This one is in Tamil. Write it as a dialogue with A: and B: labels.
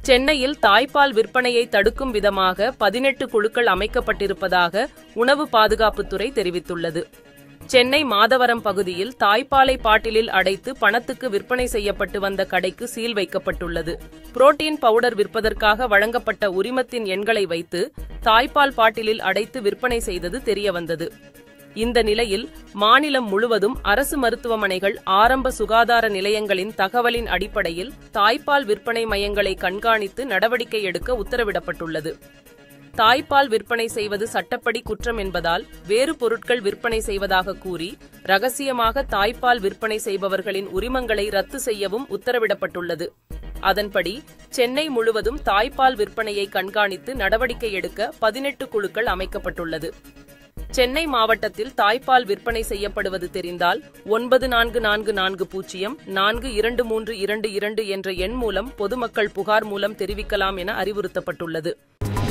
A: சென்னையில் தாய்ப்பால் விற்பனையை தடுக்கும் விதமாக பதினெட்டு குழுக்கள் அமைக்கப்பட்டிருப்பதாக உணவு பாதுகாப்புத்துறை தெரிவித்துள்ளது சென்னை மாதவரம் பகுதியில் தாய்ப்பாலை பாட்டிலில் அடைத்து பணத்துக்கு விற்பனை செய்யப்பட்டு வந்த கடைக்கு சீல் வைக்கப்பட்டுள்ளது புரோட்டீன் பவுடர் விற்பதற்காக வழங்கப்பட்ட உரிமத்தின் எண்களை வைத்து தாய்ப்பால் பாட்டிலில் அடைத்து விற்பனை செய்தது தெரியவந்தது இந்த நிலையில் மாநிலம் முழுவதும் அரசு மருத்துவமனைகள் ஆரம்ப சுகாதார நிலையங்களின் தகவலின் அடிப்படையில் தாய்ப்பால் விற்பனை மையங்களை கண்காணித்து நடவடிக்கை எடுக்க உத்தரவிடப்பட்டுள்ளது தாய்ப்பால் விற்பனை செய்வது சட்டப்படி குற்றம் என்பதால் வேறு பொருட்கள் விற்பனை செய்வதாக கூறி ரகசியமாக தாய்ப்பால் விற்பனை செய்பவர்களின் உரிமங்களை ரத்து செய்யவும் உத்தரவிடப்பட்டுள்ளது அதன்படி சென்னை முழுவதும் தாய்ப்பால் விற்பனையை கண்காணித்து நடவடிக்கை எடுக்க பதினெட்டு குழுக்கள் அமைக்கப்பட்டுள்ளது சென்னை மாவட்டத்தில் தாய்ப்பால் விற்பனை செய்யப்படுவது தெரிந்தால் ஒன்பது நான்கு நான்கு நான்கு பூஜ்ஜியம் நான்கு இரண்டு மூன்று இரண்டு இரண்டு என்ற எண் மூலம் பொதுமக்கள் புகார் மூலம் தெரிவிக்கலாம் என அறிவுறுத்தப்பட்டுள்ளது